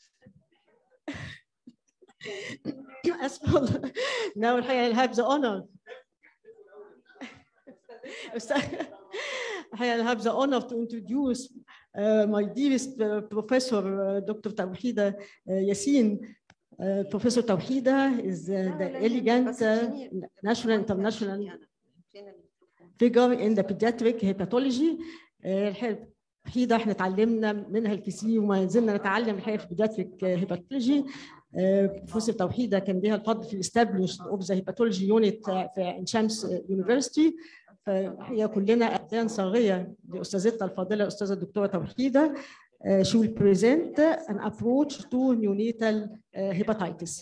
اسفه والله now الحقيقه I have the honor الحقيقه I have the honor to introduce uh, my dearest uh, professor uh, Dr. توحيدة uh, Yassin uh, Professor توحيدة is uh, the elegant uh, national international figure in the pediatric hepatology آه، الحقيقه وحيدة احنا اتعلمنا منها الكثير وما زلنا نتعلم الحقيقه في بيدياتريك هيباتولوجي بروفيسور توحيده كان ليها الفضل في الاستابلش اوف ذا هيباتولوجي يونت في عين شمس يونيفرستي فهي كلنا اذان صاغيه لاستاذتنا الفاضله الاستاذه الدكتوره توحيده Uh, she will present an approach to neonatal uh, hepatitis.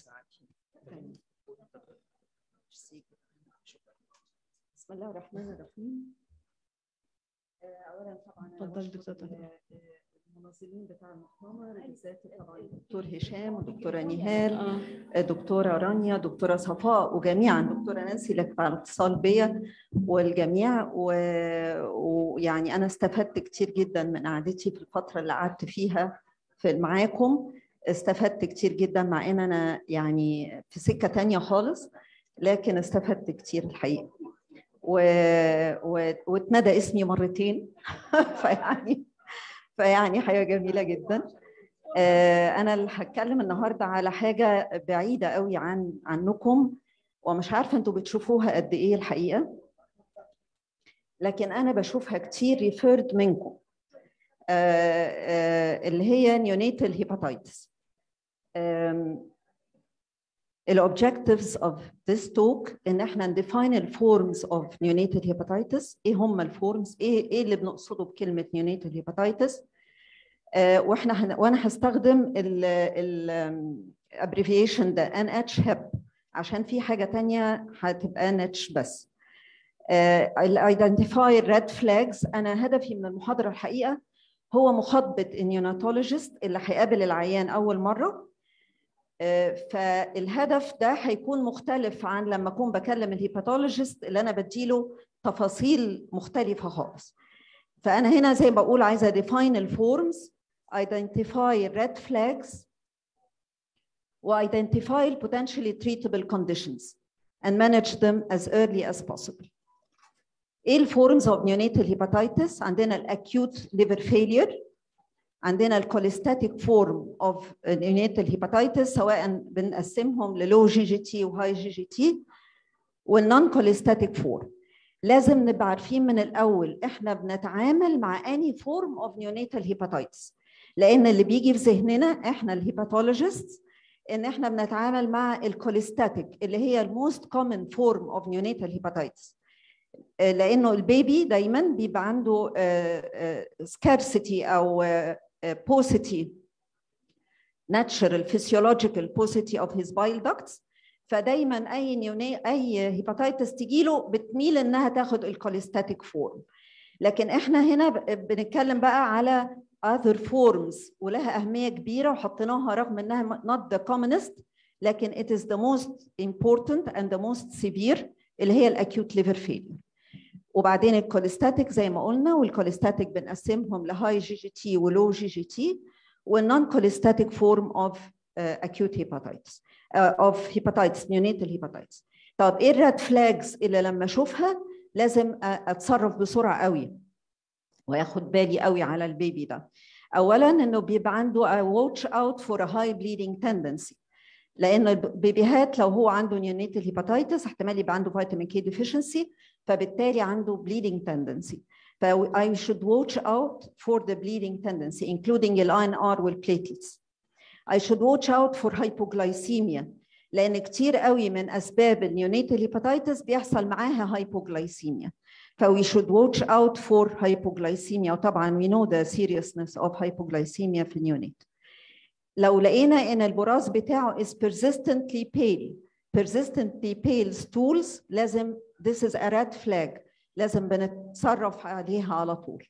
بسم الله الرحمن الرحيم آه، اولا طبعا أنا اتفضل بشكر دكتور طبعا. آه، المنظمين بتاع المؤتمر بالذات طبعا الدكتور هشام ودكتوره نهال آه. آه، دكتوره رانيا دكتوره صفاء وجميعا دكتوره نانسي اللي كانت على اتصال بيا والجميع و- ويعني انا استفدت كتير جدا من قعدتي في الفتره اللي قعدت فيها في معاكم استفدت كتير جدا مع ان انا يعني في سكه تانية خالص لكن استفدت كتير الحقيقه و... و... واتندى اسمي مرتين فيعني فيعني حاجه جميله جدا آه، انا اللي هتكلم النهارده على حاجه بعيده قوي عن عنكم ومش عارفه انتوا بتشوفوها قد ايه الحقيقه لكن انا بشوفها كتير ريفيرد منكم آه، آه، اللي هي نيونيتال هيباتيتس الاوبجكتيفز اوف ذس توك ان احنا نديفاين الفورمز اوف neonatal hepatitis ايه هم الفورمز ايه ايه اللي بنقصده بكلمه neonatal hepatitis آه واحنا هن... وانا هستخدم ال ال abbreviation ده NH-HEP عشان في حاجه تانية هتبقى NH بس الايدنتيفاي ريد فلاجز انا هدفي من المحاضره الحقيقه هو مخاطبه النيوناتولوجيست اللي هيقابل العيان اول مره آه، فالهدف ده هيكون مختلف عن لما اكون بكلم الهيباتولوجيست اللي انا بديله تفاصيل مختلفه خالص فانا هنا زي ما بقول عايزه define الفورمز identify red flags و-identify potentially treatable conditions and manage them as early as possible. ايه الفورمز of neonatal hepatitis؟ عندنا الاكيوت liver failure عندنا الكوليستاتيك فورم اوف neonatal hepatitis سواء بنقسمهم للو جي جي تي وهاي جي جي تي والنون كوليستاتيك فورم لازم نبقى عارفين من الاول احنا بنتعامل مع اني فورم اوف neonatal hepatitis لان اللي بيجي في ذهننا احنا الهيباتولوجيست ان احنا بنتعامل مع الكوليستاتيك اللي هي الموست كومن فورم اوف neonatal hepatitis آه، لانه البيبي دايما بيبقى عنده سكارسيتي او بوسيتي natural physiological paucity of his bile ducts فدايما اي نيوني اي هيباتيتس تجي له بتميل انها تاخد الكوليستاتيك فورم لكن احنا هنا ب- بنتكلم بقى على other forms ولها اهميه كبيره وحطيناها رغم انها not the commonest لكن it is the most important and the most severe اللي هي الاكيوت ليفر فيلير وبعدين الكوليستاتيك زي ما قلنا والكوليستاتيك بنقسمهم لهاي جي جي تي ولو جي جي تي والنون كوليستاتيك فورم اوف acute hepatitis uh, of hepatitis neonatal hepatitis طب ايه الريد فلاجز اللي لما اشوفها لازم أ- اتصرف بسرعه قوي وياخد بالي قوي على البيبي ده اولا انه بيبقى عنده a watch out for a high bleeding tendency لان البيبيهات لو هو عنده neonatal hepatitis احتمال يبقى عنده فيتامين كي deficiency فبالتالي عنده bleeding tendency ف I should watch out for the bleeding tendency including ال INR والplatelets I should watch out for hypoglycemia لان كتير قوي من اسباب النيونيتال هيباتيتس بيحصل معاها hypoglycemia ف we should watch out for hypoglycemia وطبعا we know the seriousness of hypoglycemia في النيونيت لو لقينا ان البراز بتاعه is persistently pale persistently pale stools لازم this is a red flag لازم بنتصرف عليها على طول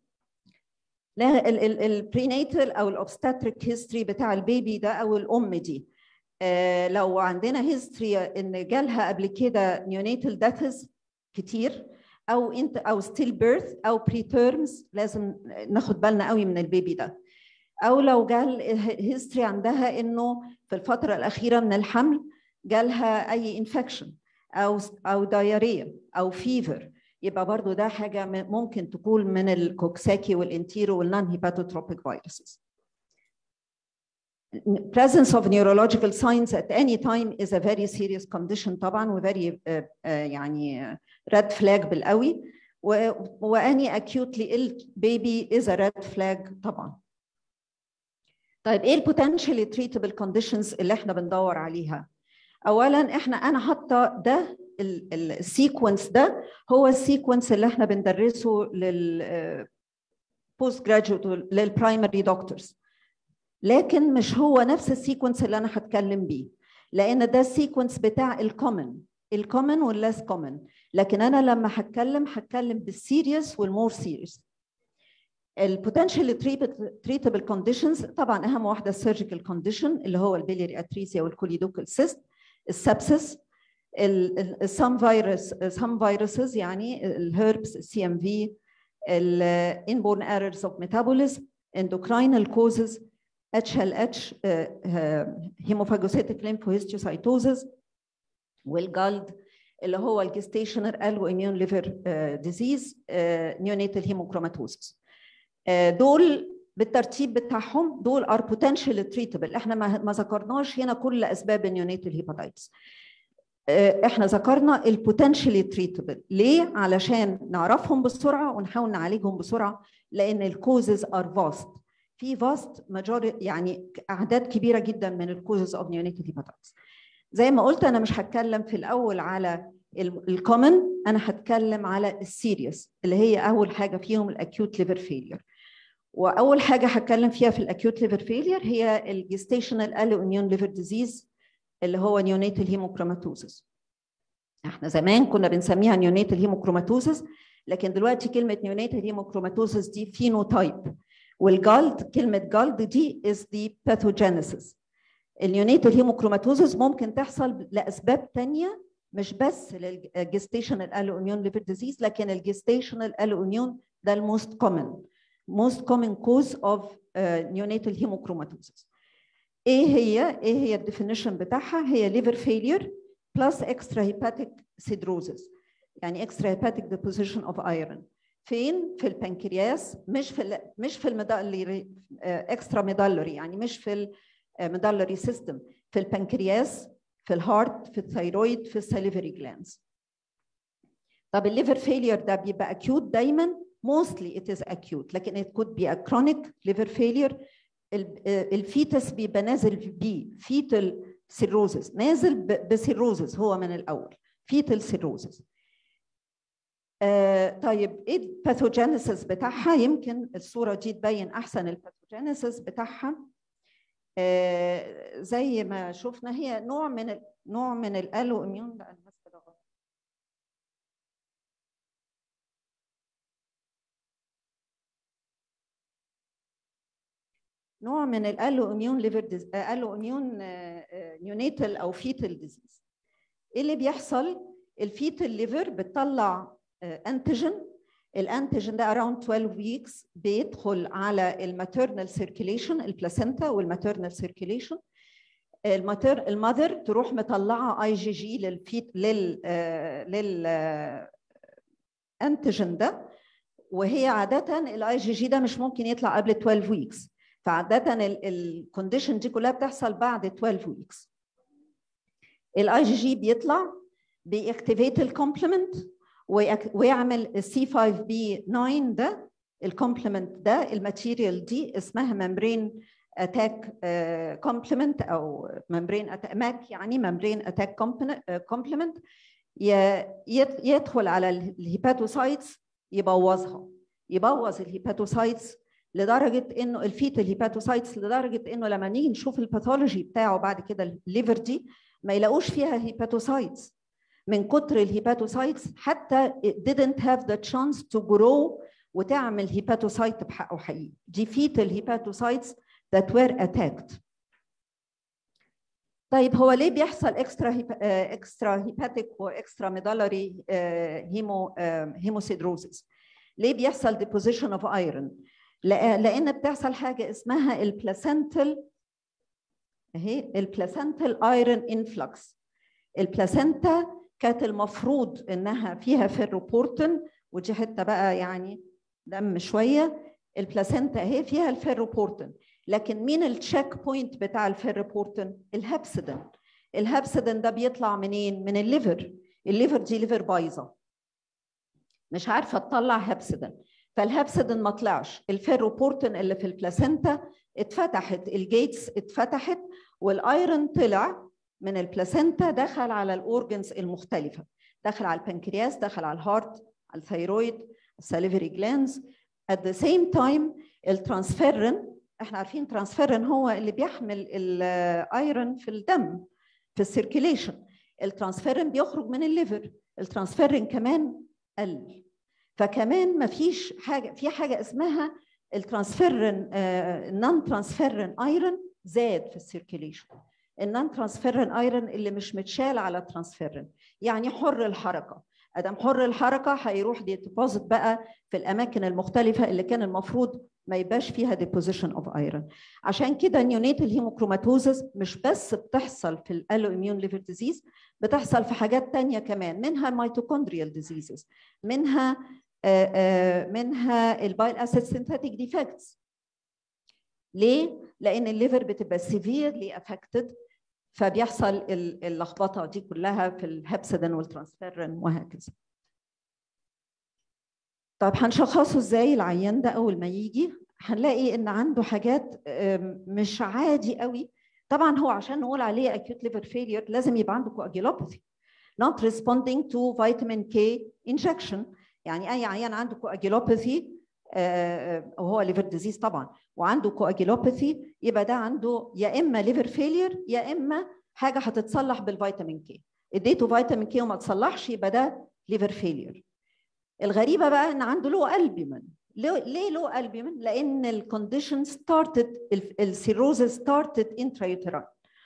لا البريناتال او الاوبستاتريك هيستوري بتاع البيبي ده او الام دي آه لو عندنا هيستوري ان جالها قبل كده نيونيتال داثز كتير او انت او ستيل بيرث او بري تيرمز لازم ناخد بالنا قوي من البيبي ده او لو جال هيستوري عندها انه في الفتره الاخيره من الحمل جالها اي انفكشن او او دايريا او فيفر يبقى برضو ده حاجه ممكن تكون من الكوكساكي والانتيرو والنون هيباتوتروبيك فيروسز presence of neurological signs at any time is a very serious condition طبعا و very uh, uh, يعني red flag بالقوي و, و any acutely ill baby is a red flag طبعا طيب ايه البوتنشالي treatable conditions اللي احنا بندور عليها اولا احنا انا حاطه ده السيكونس ده هو السيكونس اللي احنا بندرسه لل بوست جراجويت للبرايمري دكتورز لكن مش هو نفس السيكونس اللي انا هتكلم بيه لان ده السيكونس بتاع الكومن الكومن والليس كومن لكن انا لما هتكلم هتكلم بالسيريس والمور سيريس البوتنشال تريتبل كونديشنز طبعا اهم واحده السيرجيكال كونديشن اللي هو البيليري اتريسيا والكوليدوكال سيست السبسس السام فيروس سام فيروسز يعني الهربس السي ام في الانبورن ايرورز اوف ميتابوليزم endocrinal causes HLH هيموفاجوسيتك lymphohistiocytosis والجالد اللي هو الجستيشنر الو اميون ليفر ديزيز نيونيتال هيموكروماتوزس دول بالترتيب بتاعهم دول ار بوتنشال تريتبل احنا ما ذكرناش هنا كل اسباب النيونيتال هيباتايتس احنا ذكرنا البوتنشالي تريتبل ليه علشان نعرفهم بسرعه ونحاول نعالجهم بسرعه لان الكوزز ار فاست في فاست ماجوري يعني اعداد كبيره جدا من الكوزز اوف نيونيتال هيباتايتس زي ما قلت انا مش هتكلم في الاول على الكومن انا هتكلم على السيريس اللي هي اول حاجه فيهم الاكيوت ليفر فيلير واول حاجه هتكلم فيها في الاكيوت ليفر فيلير هي الجستيشنال الو اميون ليفر ديزيز اللي هو نيونيتال هيموكروماتوزس احنا زمان كنا بنسميها نيونيتال هيموكروماتوزس لكن دلوقتي كلمه نيونيتال هيموكروماتوزس دي فينوتايب والجالد كلمه جالد دي is the pathogenesis النيونيتال هيموكروماتوزس ممكن تحصل لاسباب تانية مش بس للجستيشنال الو اميون ليفر ديزيز لكن الجستيشنال الو اميون ده الموست كومن most common cause of uh, neonatal hemochromatosis ايه هي ايه هي الديفينيشن بتاعها هي liver failure plus extrahepatic sidrosis يعني extrahepatic deposition of iron فين في البنكرياس مش في مش في الميدالري اكسترا ميدالري يعني مش في الميدالري سيستم في البنكرياس في الهارت في الثيرويد في السليفري جلاندز طب الليفر فيلير ده بيبقى اكيوت دايما mostly it is acute لكن it could be a chronic liver failure الفيتس بيبقى نازل بيه فيتال سيروزس نازل بسيروزس هو من الاول فيتال سيروزس آه طيب ايه الباثوجينيسيس بتاعها يمكن الصوره دي تبين احسن الباثوجينيسيس بتاعها آه زي ما شفنا هي نوع من نوع من الالو اميون لا انا نوع من الالو اميون ليفر الو اميون نيونيتال او فيتال ديزيز ايه اللي بيحصل الفيتال ليفر بتطلع انتيجين الانتيجين ده اراوند 12 ويكس بيدخل على الماتيرنال سيركيليشن البلاسينتا والماتيرنال سيركيليشن الماتر المذر تروح مطلعه اي جي جي للفيت لل لل انتيجين ده وهي عاده الاي جي جي ده مش ممكن يطلع قبل 12 ويكس فعادة الكونديشن دي كلها بتحصل بعد 12 ويكس الاي جي جي بيطلع بيأكتيفيت الكومبلمنت ويعمل السي 5 بي 9 ده الكومبلمنت ده الماتيريال دي اسمها ممبرين اتاك كومبلمنت او ممبرين ماك يعني ممبرين اتاك كومبلمنت يدخل على الهيباتوسايتس يبوظها يبوظ الهيباتوسايتس لدرجه انه الفيتال هيباتوسايتس لدرجه انه لما نيجي نشوف الباثولوجي بتاعه بعد كده الليفر دي ما يلاقوش فيها هيباتوسايتس من كتر الهيباتوسايتس حتى it didn't have the chance to grow وتعمل هيباتوسايت بحقه حقيقي دي فيتال هيباتوسايتس that were attacked طيب هو ليه بيحصل اكسترا اكسترا هيباتيك واكسترا ميدالري هيمو هيموسيدروزس ليه بيحصل deposition of iron لان بتحصل حاجه اسمها البلاسنتال اهي البلاسنتال ايرون انفلكس البلاسنتا كانت المفروض انها فيها فيروبورتين ودي حته بقى يعني دم شويه البلاسنتا اهي فيها الفيروبورتين لكن مين التشيك بوينت بتاع الفيروبورتين الهابسيدين الهابسيدين ده بيطلع منين من الليفر الليفر دي ليفر بايظه مش عارفه تطلع هابسيدين فالهابسيدين ما طلعش الفيروبورتين اللي في البلاسنتا اتفتحت الجيتس اتفتحت والايرون طلع من البلاسنتا دخل على الاورجنز المختلفه دخل على البنكرياس دخل على الهارت على الثيرويد الساليفري جلاندز at the same time الترانسفيرين احنا عارفين ترانسفيرين هو اللي بيحمل الايرون في الدم في السيركيليشن الترانسفيرين بيخرج من الليفر الترانسفيرين كمان قل فكمان ما فيش حاجه في حاجه اسمها الترانسفيرين النون ترانسفيرين ايرون زاد في السيركيليشن النون ترانسفيرين ايرون اللي مش متشال على ترانسفيرين يعني حر الحركه ادم حر الحركه هيروح ديبوزيت بقى في الاماكن المختلفه اللي كان المفروض ما يبقاش فيها ديبوزيشن اوف ايرون عشان كده نيونيتال هيموكروماتوزس مش بس بتحصل في الالو اميون ليفر ديزيز بتحصل في حاجات تانية كمان منها الميتوكوندريال ديزيزز منها آآ آآ منها البايل اسيد سينثيتيك ديفكتس ليه؟ لان الليفر بتبقى سيفيرلي افكتد فبيحصل اللخبطه دي كلها في الهبسيدين والترانسفيرين وهكذا. طب هنشخصه ازاي العيان ده اول ما يجي؟ هنلاقي ان عنده حاجات مش عادي قوي طبعا هو عشان نقول عليه acute liver failure لازم يبقى عنده coagulopathy not responding to vitamin K injection يعني اي عيان عنده coagulopathy وهو ليفر ديزيز طبعا وعنده كواجيلوباثي يبقى ده عنده يا اما ليفر فيلير يا اما حاجه هتتصلح بالفيتامين كي اديته فيتامين كي وما تصلحش يبقى ده ليفر فيلير الغريبه بقى ان عنده لو البيومين ليه لو البيومين لان الكونديشن ستارتد السيروز ستارتد انترايوتراين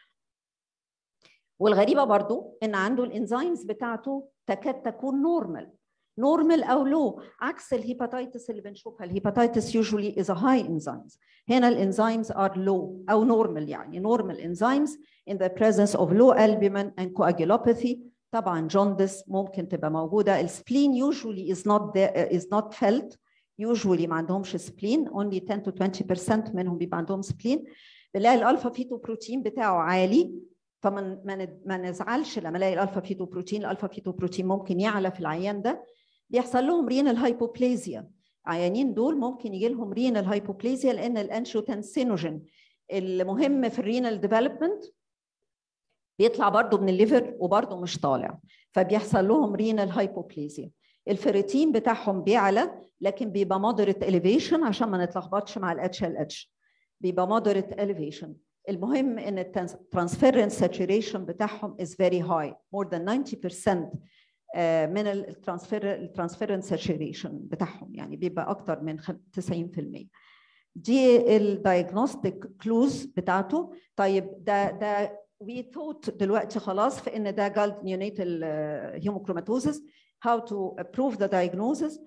والغريبه برضو ان عنده الانزيمز بتاعته تكاد تكون نورمال نورمال او لو عكس الهيباتيتس اللي بنشوفها الهيباتيتس usually is a high enzymes هنا الانزيمز are low او normal يعني normal enzymes in the presence of low albumin and coagulopathy طبعا جوندس ممكن تبقى موجوده السبلين usually is not there, is not felt usually ما عندهمش سبلين only 10 to 20% منهم بيبقى عندهم سبلين بنلاقي الالفا فيتو بروتين بتاعه عالي فما ما نزعلش لما الاقي الالفا فيتو بروتين الالفا فيتو بروتين ممكن يعلى في العيان ده بيحصل لهم رينال هايبوبليزيا عيانين دول ممكن يجي لهم رينال هايبوبليزيا لان الانشوتنسينوجين المهم في الرينال ديفلوبمنت بيطلع برضه من الليفر وبرضه مش طالع فبيحصل لهم رينال هايبوبليزيا الفيريتين بتاعهم بيعلى لكن بيبقى مودريت اليفيشن عشان ما نتلخبطش مع الاتش ال اتش بيبقى مودريت اليفيشن المهم ان الترانسفيرنس ساتوريشن بتاعهم is very high more than 90% من الترانسفير الترانسفيرنس ساتوريشن بتاعهم يعني بيبقى اكتر من 90% دي الدايجنوستيك كلوز بتاعته طيب ده ده وي ثوت دلوقتي خلاص في ان ده جالد نيونيتال هيموكروماتوزس how to prove the diagnosis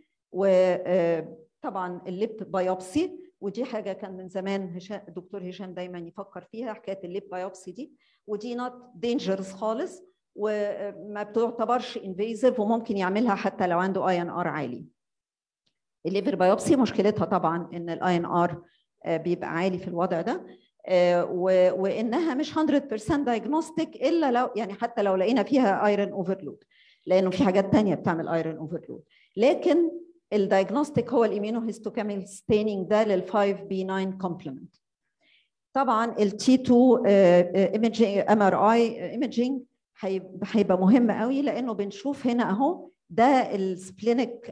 وطبعا الليب بايوبسي ودي حاجه كان من زمان هشام الدكتور هشام دايما يفكر فيها حكايه الليب بايوبسي دي ودي نوت دينجرس خالص وما بتعتبرش انفيزيف وممكن يعملها حتى لو عنده اي ان ار عالي الليفر بايوبسي مشكلتها طبعا ان الاي ان ار بيبقى عالي في الوضع ده وانها مش 100% دايجنوستيك الا لو يعني حتى لو لقينا فيها ايرون اوفرلود لانه في حاجات تانية بتعمل ايرون اوفرلود لكن الدايجنوستيك هو الاميونوهيستوكيميل ستيننج ده لل 5 بي 9 كومبلمنت طبعا التي 2 ايمجينج ام ار اي ايمجينج هيبقى مهم قوي لانه بنشوف هنا اهو ده السبلينك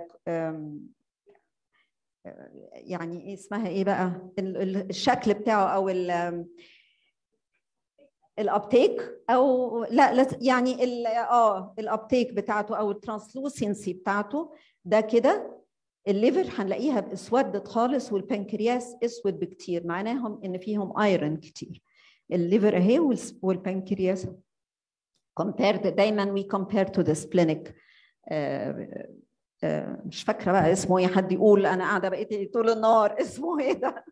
يعني اسمها ايه بقى الشكل بتاعه او الابتيك او لا يعني ال اه الابتيك بتاعته او الترانسلوسنسي بتاعته ده كده الليفر هنلاقيها باسودت خالص والبنكرياس اسود بكتير معناهم ان فيهم ايرون كتير الليفر اهي والبنكرياس compared دايما we compare to the splenic uh, مش فاكره بقى اسمه ايه حد يقول انا قاعده بقيت طول النهار اسمه ايه ده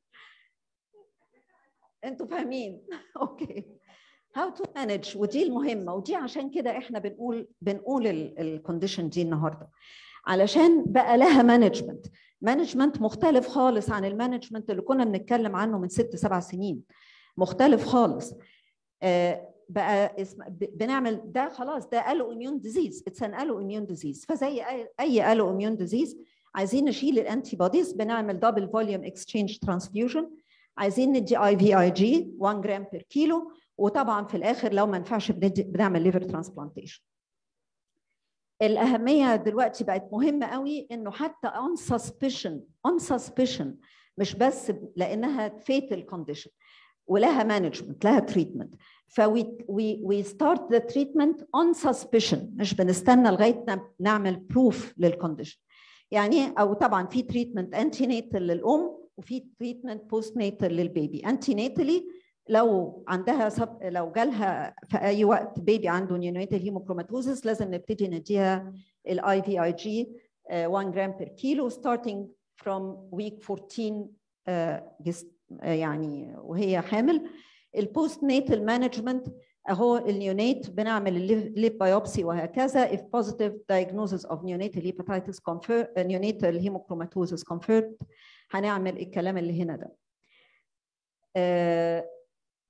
انتوا فاهمين اوكي هاو تو مانج ودي المهمه ودي عشان كده احنا بنقول بنقول الكونديشن دي النهارده علشان بقى لها مانجمنت مانجمنت مختلف خالص عن المانجمنت اللي كنا بنتكلم عنه من ست سبع سنين مختلف خالص آه بقى اسم بنعمل ده خلاص ده الو اميون ديزيز اتس ان الو اميون ديزيز فزي اي الو اميون ديزيز عايزين نشيل الانتي بوديز بنعمل دبل فوليوم اكسشينج ترانسفيوجن عايزين ندي اي في اي جي 1 جرام بير كيلو وطبعا في الاخر لو ما ينفعش بنعمل ليفر ترانسبلانتيشن الاهميه دلوقتي بقت مهمه قوي انه حتى اون سسبشن اون سسبشن مش بس لانها فيتال كونديشن ولها مانجمنت لها تريتمنت فوي وي وي ستارت ذا تريتمنت اون سسبشن مش بنستنى لغايه نعمل بروف للكونديشن يعني او طبعا في تريتمنت انتي ناتال للام وفي تريتمنت بوست ناتال للبيبي انتي ناتالي لو عندها سب... لو جالها في اي وقت بيبي عنده نيونيتال هيموكروماتوزس لازم نبتدي نديها الاي في اي جي 1 جرام بير كيلو starting from week 14 uh, جست يعني وهي حامل البوست ناتال مانجمنت اهو النيونيت بنعمل الليب بايوبسي وهكذا if positive diagnosis of neonatal hepatitis confirmed neonatal hemochromatosis confirmed هنعمل الكلام اللي هنا ده آه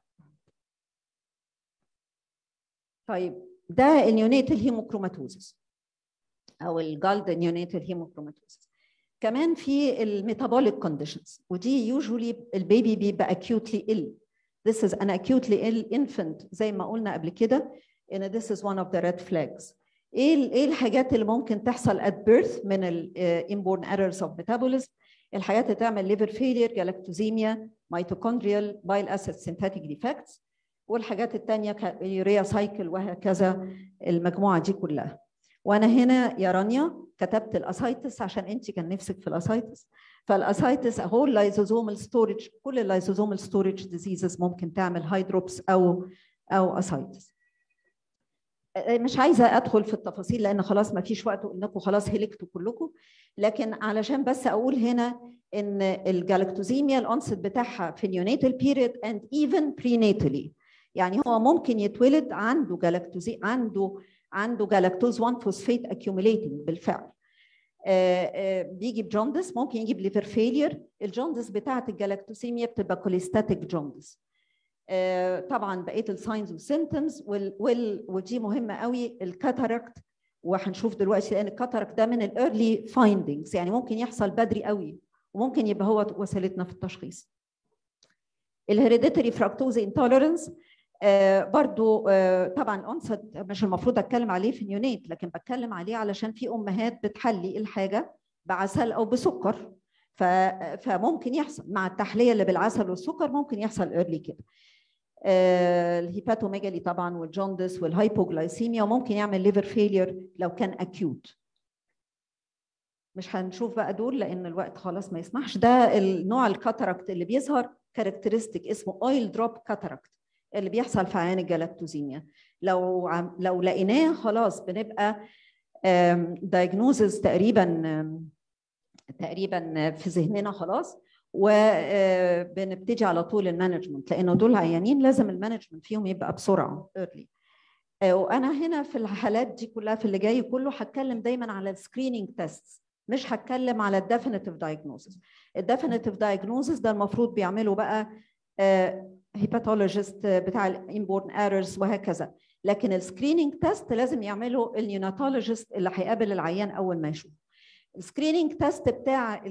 طيب ده النيونيتال هيموكروماتوزس او الجالد نيونيتال هيموكروماتوزس كمان في الميتابوليك كونديشنز ودي يوجولي البيبي بيبقى acutely ill this is an acutely ill infant زي ما قلنا قبل كده ان this is one of the red flags ايه ايه الحاجات اللي ممكن تحصل at birth من ال uh, inborn errors of metabolism الحاجات اللي تعمل liver failure galactosemia mitochondrial bile acid synthetic defects والحاجات الثانيه يوريا سايكل وهكذا المجموعه دي كلها وانا هنا يا رانيا كتبت الاسايتس عشان انت كان نفسك في الاسايتس فالاسايتس اهو اللايزوزومال ستورج كل اللايزوزومال ستورج ديزيزز ممكن تعمل هايدروبس او او اسايتس مش عايزه ادخل في التفاصيل لان خلاص ما فيش وقت انكم خلاص هلكتوا كلكم لكن علشان بس اقول هنا ان الجالكتوزيميا الانست بتاعها في النيونيتال بيريد اند ايفن بريناتالي يعني هو ممكن يتولد عنده جلاكتوزي عنده عنده جلاكتوز 1 فوسفيت اكيوميليتنج بالفعل آآ آآ بيجي بجوندس ممكن يجي بليفر فيلير الجوندس بتاعه الجلاكتوسيميا بتبقى كوليستاتيك جوندس طبعا بقيه الساينز والسيمتومز وال وال ودي مهمه قوي الكاتاراكت وهنشوف دلوقتي لان الكاتاراكت ده من الايرلي فايندنجز يعني ممكن يحصل بدري قوي وممكن يبقى هو وسيلتنا في التشخيص الهيريديتري فراكتوز انتوليرنس آه برضو آه طبعا الانست مش المفروض اتكلم عليه في نيونيت لكن بتكلم عليه علشان في امهات بتحلي الحاجه بعسل او بسكر فممكن يحصل مع التحليه اللي بالعسل والسكر ممكن يحصل ايرلي كده آه الهيباتوميجالي طبعا والجوندس والهايبوغلايسيميا وممكن يعمل ليفر فيلير لو كان اكيوت مش هنشوف بقى دول لان الوقت خلاص ما يسمحش ده النوع الكاتاراكت اللي بيظهر كاركترستيك اسمه اويل دروب كاتاراكت اللي بيحصل في عيان الجلاكتوزيميا لو عم لو لقيناه خلاص بنبقى دايجنوزز تقريبا تقريبا في ذهننا خلاص وبنبتدي على طول المانجمنت لانه دول عيانين لازم المانجمنت فيهم يبقى بسرعه early وانا هنا في الحالات دي كلها في اللي جاي كله هتكلم دايما على السكريننج تيست مش هتكلم على الديفينيتيف دايجنوزس الديفينيتيف دايجنوزس ده المفروض بيعملوا بقى هيباتولوجيست بتاع الانبورن ايرورز وهكذا لكن السكريننج تيست لازم يعملوا النيوناتولوجيست اللي هيقابل العيان اول ما يشوف السكريننج تيست بتاع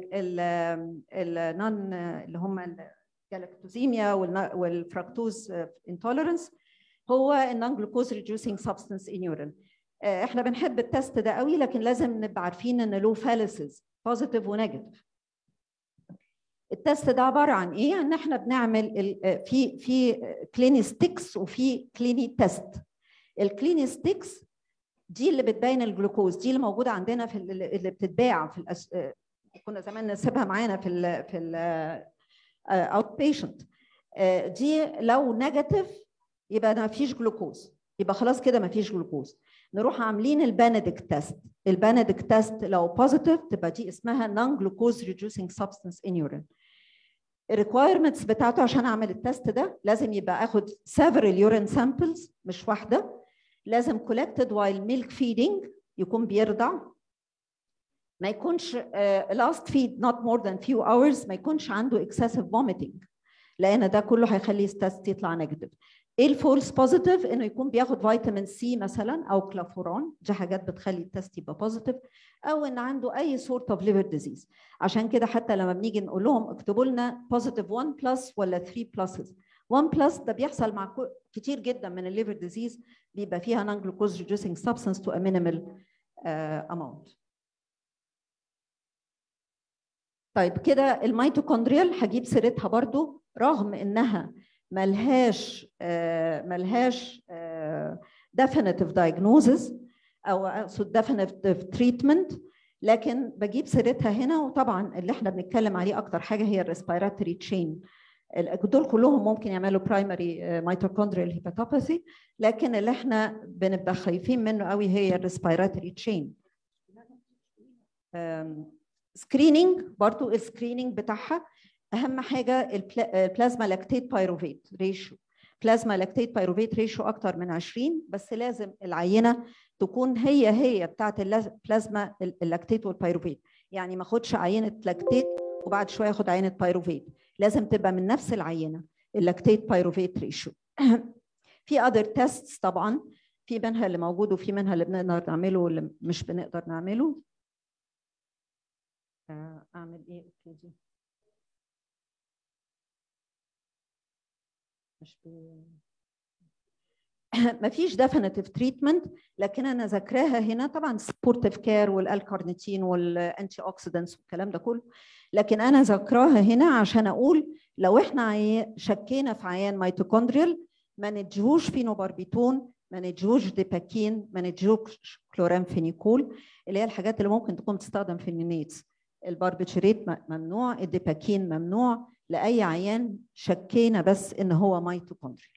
النون اللي هم الجلاكتوزيميا والفراكتوز انتوليرنس هو النون جلوكوز ريديوسينج سبستانس ان يورين احنا بنحب التست ده قوي لكن لازم نبقى عارفين ان له فاليسز بوزيتيف ونيجاتيف التست ده عباره عن ايه ان احنا بنعمل في في كليني ستيكس وفي كليني تيست الكليني ستيكس دي اللي بتبين الجلوكوز دي اللي موجوده عندنا في اللي بتتباع في الأس... كنا زمان نسيبها معانا في ال في ال اوت بيشنت دي لو نيجاتيف يبقى ما فيش جلوكوز يبقى خلاص كده ما فيش جلوكوز نروح عاملين البنديك تيست البنديك تيست لو بوزيتيف تبقى دي اسمها نون جلوكوز ريديوسينج سبستانس ان يورين الريكوايرمنتس بتاعته عشان اعمل التست ده لازم يبقى اخد several urine samples مش واحده لازم collected while milk feeding يكون بيرضع ما يكونش uh, last feed not more than few hours ما يكونش عنده excessive vomiting لان ده كله هيخلي التست يطلع نيجاتيف ايه الفولس بوزيتيف انه يكون بياخد فيتامين سي مثلا او كلافوران دي حاجات بتخلي التست يبقى بوزيتيف او ان عنده اي سورت اوف ليفر ديزيز عشان كده حتى لما بنيجي نقول لهم اكتبوا لنا بوزيتيف 1 بلس ولا 3 بلسز 1 بلس ده بيحصل مع كتير جدا من الليفر ديزيز بيبقى فيها نون جلوكوز ريديوسينج سبستانس تو ا مينيمال اماونت طيب كده الميتوكوندريال هجيب سيرتها برضو رغم انها ملهاش آه ملهاش آه definitive diagnosis او اقصد definitive treatment لكن بجيب سيرتها هنا وطبعا اللي احنا بنتكلم عليه اكتر حاجه هي الريسبيراتوري تشين دول كلهم ممكن يعملوا برايمري ميتوكوندريال هيباتوباثي لكن اللي احنا بنبقى خايفين منه قوي هي الريسبيراتوري تشين سكريننج برضو السكريننج بتاعها اهم حاجه البلازما لاكتيت بايروفيت ريشيو بلازما لاكتيت بايروفيت ريشيو اكتر من 20 بس لازم العينه تكون هي هي بتاعت البلازما اللاكتيت والبايروفيت يعني ما اخدش عينه لاكتيت وبعد شويه اخد عينه بايروفيت لازم تبقى من نفس العينه اللاكتيت بايروفيت ريشيو في اذر تيستس طبعا في منها اللي موجود وفي منها اللي بنقدر نعمله واللي مش بنقدر نعمله اعمل ايه اوكي دي مش بي... مفيش definitive treatment لكن انا ذاكراها هنا طبعا سبورتيف كير والالكارنيتين والانتي اوكسيدنتس والكلام ده كله لكن انا ذاكراها هنا عشان اقول لو احنا عي... شكينا في عيان ميتوكوندريال ما نديهوش فينوباربيتون ما نديهوش ديباكين ما نديهوش كلورامفينيكول اللي هي الحاجات اللي ممكن تكون تستخدم في النينيتس الباربيتشريت ممنوع الديباكين ممنوع لاي عيان شكينا بس ان هو ميتوكوندريال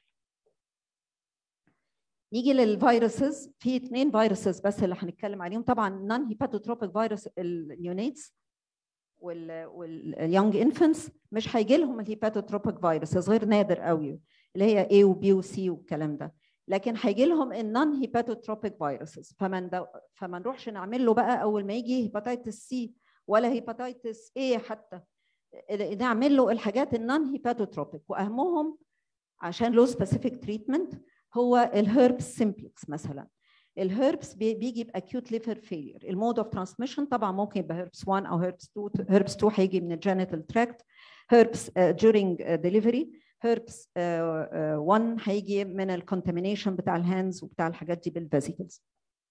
نيجي للفيروسز في اثنين فيروسز بس اللي هنتكلم عليهم طبعا نون هيباتوتروبيك فيروس النيونيتس واليونج انفنتس مش هيجي لهم الهيباتوتروبيك فيروسز غير نادر قوي اللي هي A وبي وسي والكلام ده لكن هيجي لهم النون هيباتوتروبيك فيروسز فما فما نروحش نعمل له بقى اول ما يجي هيباتيتس سي ولا هيباتيتس A حتى نعمل له الحاجات النون هيباتوتروبيك واهمهم عشان له سبيسيفيك تريتمنت هو الهربس سيمبلكس مثلا الهربس بيجي باكيوت ليفر فيلير المود اوف ترانسميشن طبعا ممكن يبقى هربس 1 او هربس 2 هربس 2 هيجي من الجينيتال تراكت هربس during ديليفري هربس 1 هيجي من الكونتامينيشن بتاع الهاندز وبتاع الحاجات دي بالفيزيكلز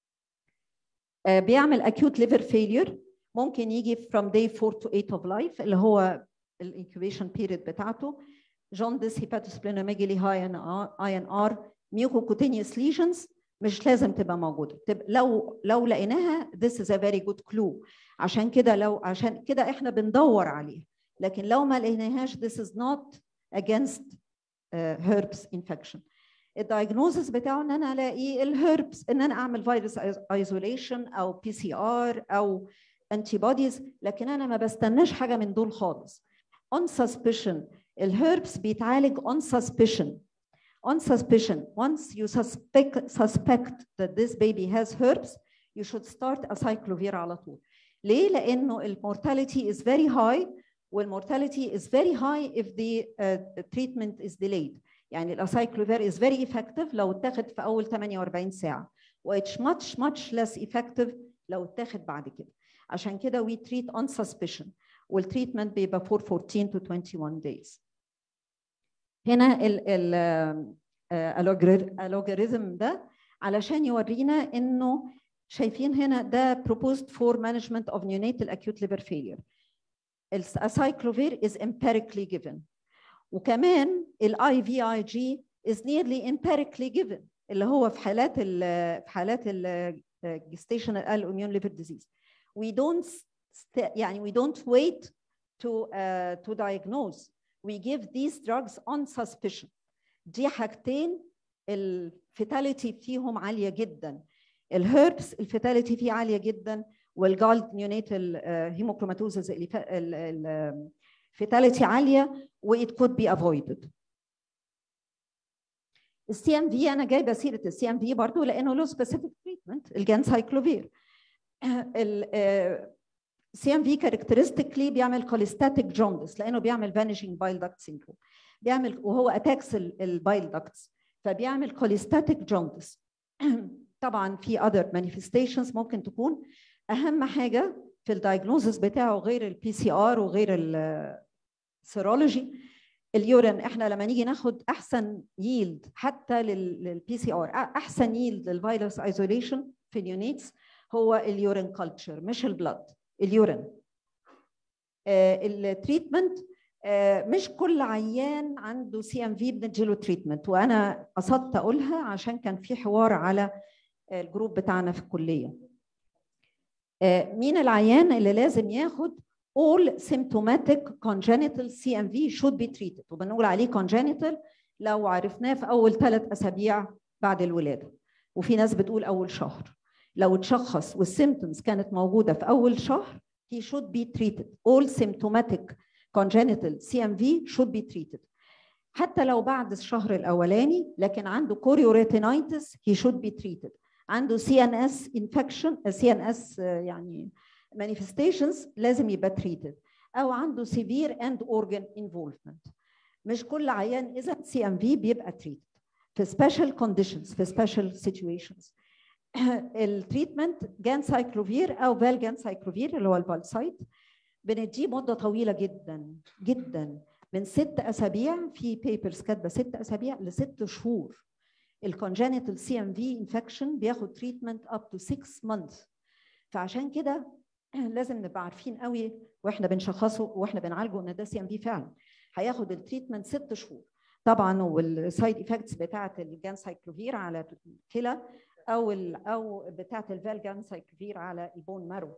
بيعمل acute liver failure ممكن يجي from day 4 to 8 of life اللي هو الانكوبيشن بيريد بتاعته جوندس هيباتوسبلينوميجالي هاي اي ان ار ميوكوكوتينيوس ليجنز مش لازم تبقى موجوده تبقى لو لو لقيناها this is a very good clue عشان كده لو عشان كده احنا بندور عليها لكن لو ما لقيناهاش this is not against uh, herbs infection الدايجنوزس بتاعه ان انا الاقي الهربس ان انا اعمل فيروس ايزوليشن او بي سي ار او انتي بوديز لكن انا ما بستناش حاجه من دول خالص on suspicion الهربس بيتعالج on suspicion on suspicion once you suspect suspect that this baby has herpes you should start a cyclovir على طول ليه لانه المورتاليتي is very high والمورتاليتي is very high if the uh, treatment is delayed يعني الاسايكلوفير is very effective لو اتاخد في اول 48 ساعه و it's much much less effective لو اتاخد بعد كده عشان كده we treat on suspicion والتريتمنت بيبقى for 14 to 21 days هنا ال الالوجوريثم ده علشان يورينا انه شايفين هنا ده proposed for management of neonatal acute liver failure الاسايكلوفير is empirically given وكمان الاي في اي جي is nearly empirically given اللي هو في حالات ال في حالات ال gestational immune liver disease we don't يعني we don't wait to uh, to diagnose we give these drugs on suspicion دي حاجتين الفيتاليتي فيهم عاليه جدا الهيربس الفيتاليتي فيه عاليه جدا والجالد نيونيتال هيموكروماتوزز الفيتاليتي عاليه وات كود بي افويدد السي ام في انا جايبه سيره السي ام في برضه لانه له سبيسيفيك تريتمنت الجانسايكلوفير السي ام في كاركترستيكلي بيعمل كوليستاتيك جوندس لانه بيعمل فانيشنج بايل داكت سيندروم بيعمل وهو اتاكس البايل داكتس فبيعمل كوليستاتيك جوندس طبعا في اذر مانيفستيشنز ممكن تكون اهم حاجه في الدايجنوزس بتاعه غير البي سي ار وغير السيرولوجي اليورين احنا لما نيجي ناخد احسن ييلد حتى للبي سي ار احسن ييلد للفيروس ايزوليشن في اليونيتس هو اليورين كلتشر مش البلد اليورين آه التريتمنت آه مش كل عيان عنده سي ام في بنديله تريتمنت وانا قصدت اقولها عشان كان في حوار على الجروب بتاعنا في الكليه آه مين العيان اللي لازم ياخد all symptomatic congenital CMV should be treated وبنقول عليه congenital لو عرفناه في اول ثلاث اسابيع بعد الولاده وفي ناس بتقول اول شهر لو اتشخص والسيمتومز كانت موجوده في اول شهر he should be treated all symptomatic congenital CMV should be treated حتى لو بعد الشهر الاولاني لكن عنده chorioretinitis he should be treated عنده CNS infection CNS يعني manifestations لازم يبقى treated او عنده severe end organ involvement مش كل عيان اذا سي ام في بيبقى treated في special conditions في special situations التريتمنت جانسايكلوفير او فالجانسايكلوفير اللي هو البالسايت بنديه مده طويله جدا جدا من ست اسابيع في بيبرز كاتبه ست اسابيع لست شهور الكونجنتال سي ام في انفكشن بياخد تريتمنت اب تو 6 مانث فعشان كده لازم نبقى عارفين قوي واحنا بنشخصه واحنا بنعالجه ان ده سي ام في فعلا هياخد التريتمنت ست شهور طبعا والسايد افكتس بتاعه الجانسايكلوفير على الكلى او ال او بتاعه الفالجانسايكلوفير على البون مارو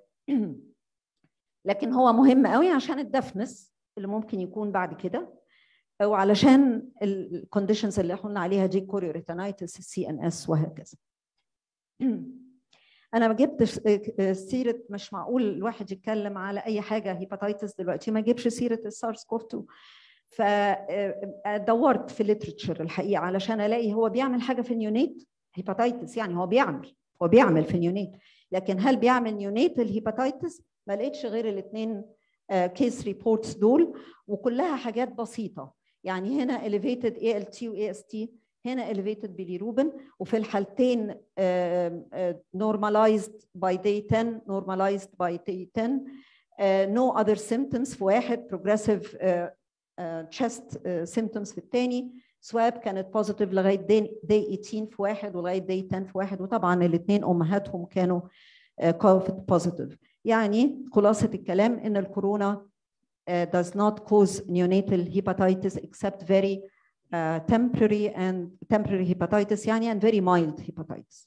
لكن هو مهم قوي عشان الدفنس اللي ممكن يكون بعد كده او علشان الكونديشنز اللي قلنا عليها دي كوريوريتانيتس السي ان اس وهكذا انا ما جبتش سيره مش معقول الواحد يتكلم على اي حاجه هيباتيتس دلوقتي ما جيبش سيره السارس كوف 2 فدورت في الليترشر الحقيقه علشان الاقي هو بيعمل حاجه في النيونيت هيباتيتس يعني هو بيعمل هو بيعمل في النيونيت لكن هل بيعمل نيونيت الهيباتيتس ما لقيتش غير الاثنين كيس ريبورتس دول وكلها حاجات بسيطه يعني هنا elevated ALT و AST هنا elevated bilirubin وفي الحالتين uh, uh, normalized by day 10 normalized by day 10 uh, no other symptoms في واحد progressive uh, uh, chest uh, symptoms في الثاني سواب كانت بوزيتيف لغايه دي, day 18 في واحد ولغايه day 10 في واحد وطبعا الاثنين امهاتهم كانوا كوفيد uh, بوزيتيف يعني خلاصه الكلام ان الكورونا uh, does not cause neonatal hepatitis except very uh, temporary and temporary hepatitis يعني and very mild hepatitis.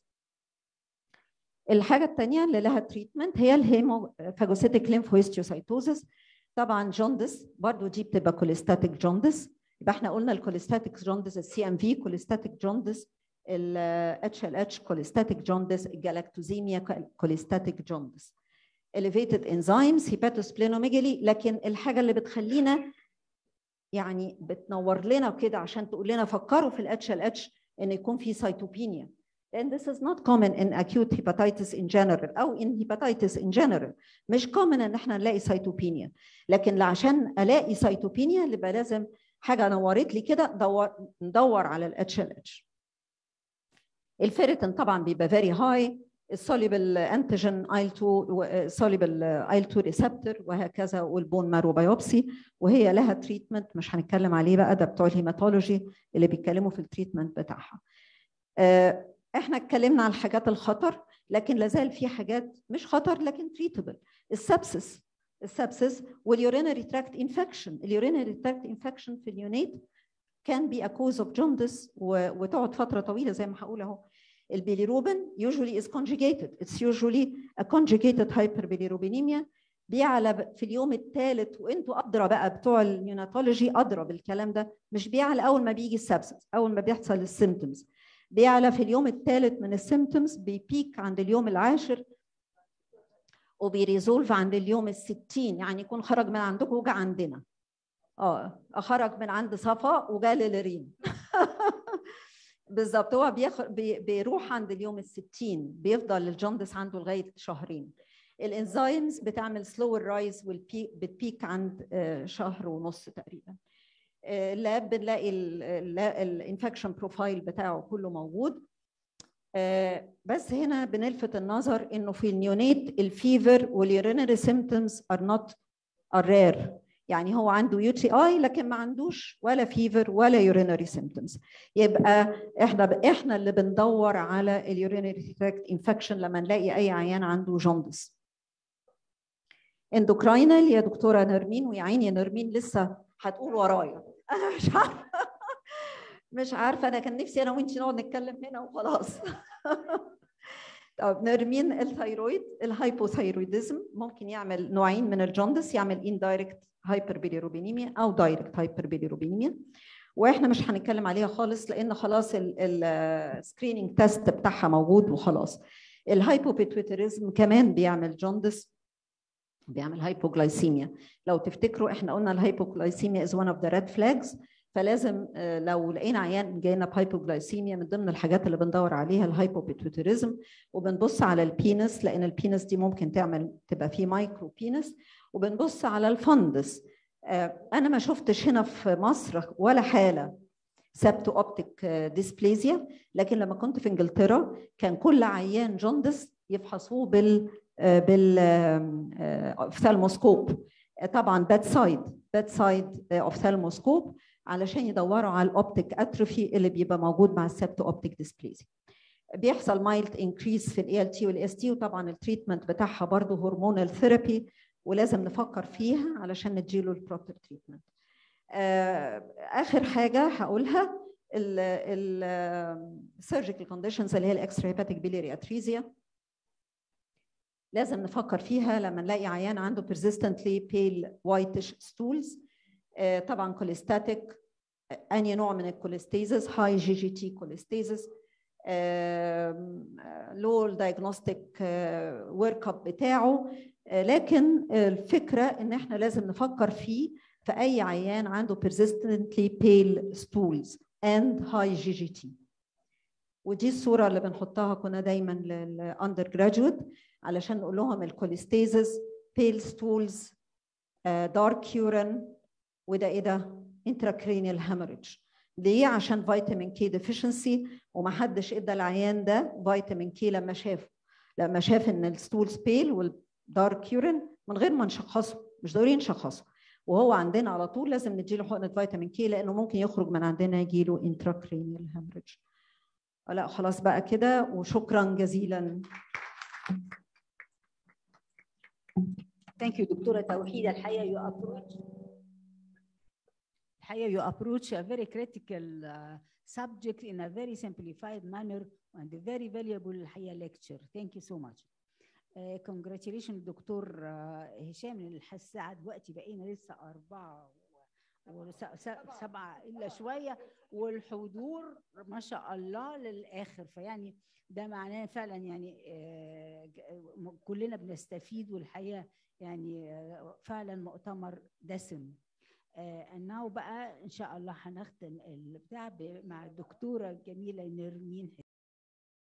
الحاجة الثانية اللي لها تريتمنت هي الهيموفاجوسيتيك ليمفوهيستيوسايتوزس طبعا جوندس برضو دي بتبقى كوليستاتيك جوندس يبقى احنا قلنا الكوليستاتيك جوندس السي ام في كوليستاتيك جوندس الاتش ال اتش كوليستاتيك جوندس الجلاكتوزيميا كوليستاتيك جوندس elevated enzymes hepatosplenomegaly لكن الحاجه اللي بتخلينا يعني بتنور لنا كده عشان تقول لنا فكروا في الاتش ال اتش ان يكون في سيتوبينيا and this is not common in acute hepatitis in general او in hepatitis in general مش common ان احنا نلاقي سيتوبينيا لكن عشان الاقي سيتوبينيا يبقى لازم حاجه نورت لي كده دور ندور على الاتش ال اتش الفيريتين طبعا بيبقى فيري هاي السوليبل انتيجين ايل 2 سوليبل ايل 2 ريسبتور وهكذا والبون مارو بايوبسي وهي لها تريتمنت مش هنتكلم عليه بقى ده بتوع الهيماتولوجي اللي بيتكلموا في التريتمنت بتاعها. احنا اتكلمنا عن الحاجات الخطر لكن لازال في حاجات مش خطر لكن تريتبل السبسس السبسس واليورينري تراكت انفكشن اليورينري تراكت انفكشن في اليونيت كان بي كوز اوف جوندس وتقعد فتره طويله زي ما هقول اهو البيليروبين usually is conjugated it's usually a conjugated hyperbilirubinemia بيعلى في اليوم الثالث وانتوا ادرى بقى بتوع النيوناتولوجي ادرى بالكلام ده مش بيعلى اول ما بيجي السبسس اول ما بيحصل السيمتومز بيعلى في اليوم الثالث من السيمتومز بيبيك عند اليوم العاشر وبيريزولف عند اليوم الستين يعني يكون خرج من عندكم وجا عندنا اه خرج من عند صفا وجا للريم بالظبط هو بيخ... بي... بيروح عند اليوم الستين بيفضل الجوندس عنده لغايه شهرين الانزيمز بتعمل سلو رايز بتبيك عند شهر ونص تقريبا اللاب بنلاقي الانفكشن بروفايل بتاعه كله موجود بس هنا بنلفت النظر انه في النيونيت الفيفر واليورينري سيمبتومز ار نوت ار رير يعني هو عنده يو تي اي لكن ما عندوش ولا فيفر ولا يورينري سيمبتومز يبقى احنا احنا اللي بندور على اليورينري تراكت انفكشن لما نلاقي اي عيان عنده جوندس اندوكراينال يا دكتوره نرمين ويا عيني نرمين لسه هتقول ورايا انا مش عارفه مش عارفه انا كان نفسي انا وانت نقعد نتكلم هنا وخلاص طب نرمين الثيرويد الهايبوثيرويدزم ممكن يعمل نوعين من الجوندس يعمل اندايركت هايبربيليروبينيميا او دايركت هايبربيليروبينيميا واحنا مش هنتكلم عليها خالص لان خلاص السكريننج تيست بتاعها موجود وخلاص الهايبوبيتويتريزم كمان بيعمل جوندس بيعمل هايبوغلايسيميا لو تفتكروا احنا قلنا الهايبوغلايسيميا از one اوف ذا ريد فلاجز فلازم لو لقينا عيان جاينا بهايبوغلايسيميا من ضمن الحاجات اللي بندور عليها الهايبوبيتويتريزم وبنبص على البينس لان البينس دي ممكن تعمل تبقى فيه مايكرو بينس وبنبص على الفندس انا ما شفتش هنا في مصر ولا حاله سبتو اوبتيك ديسبليزيا لكن لما كنت في انجلترا كان كل عيان جوندس يفحصوه بال بالاوفثالموسكوب طبعا باد سايد باد سايد اوفثالموسكوب علشان يدوروا على الاوبتيك اتروفي اللي بيبقى موجود مع السبتو اوبتيك ديسبليزيا بيحصل مايلد انكريس في الاي ال تي والاس تي وطبعا التريتمنت بتاعها برضه هرمونال ثيرابي ولازم نفكر فيها علشان نديله البروبر تريتمنت اخر حاجه هقولها السيرجيكال كونديشنز اللي هي الاكسترا هيباتيك بيليري اتريزيا لازم نفكر فيها لما نلاقي عيان عنده persistently pale whitish stools طبعا كوليستاتيك انهي نوع من الكوليستيزس هاي جي جي تي كوليستيزس لو الدايجنوستيك ورك اب بتاعه لكن الفكره ان احنا لازم نفكر فيه في اي عيان عنده persistently pale stools and high GGT ودي الصوره اللي بنحطها كنا دايما للاندر جراجويت علشان نقول لهم الكوليستيزس بيل ستولز دارك يورين وده ايه ده انتراكرينيال هامرج ليه عشان فيتامين كي ديفيشنسي ومحدش ادى العيان ده فيتامين كي لما شافه لما شاف ان الستولز بيل والدارك يورين من غير ما نشخصه مش ضروري نشخصه وهو عندنا على طول لازم نديله حقنه فيتامين كي لانه ممكن يخرج من عندنا يجيله انتراكرينيال هامرج لا خلاص بقى كده وشكرا جزيلا Thank you دكتورة توحيدة الحقيقة you approach الحقيقة you approach a very critical uh, subject in a very simplified manner and a very valuable الحقيقة lecture. Thank you so much. Uh, congratulations دكتور uh, هشام الساعة دلوقتي بقينا لسه أربعة وسبعة إلا شوية والحضور ما شاء الله للآخر فيعني ده معناه فعلا يعني uh, كلنا بنستفيد والحقيقة يعني فعلا مؤتمر دسم انه بقى ان شاء الله هنختم البتاع مع الدكتوره الجميله نرمين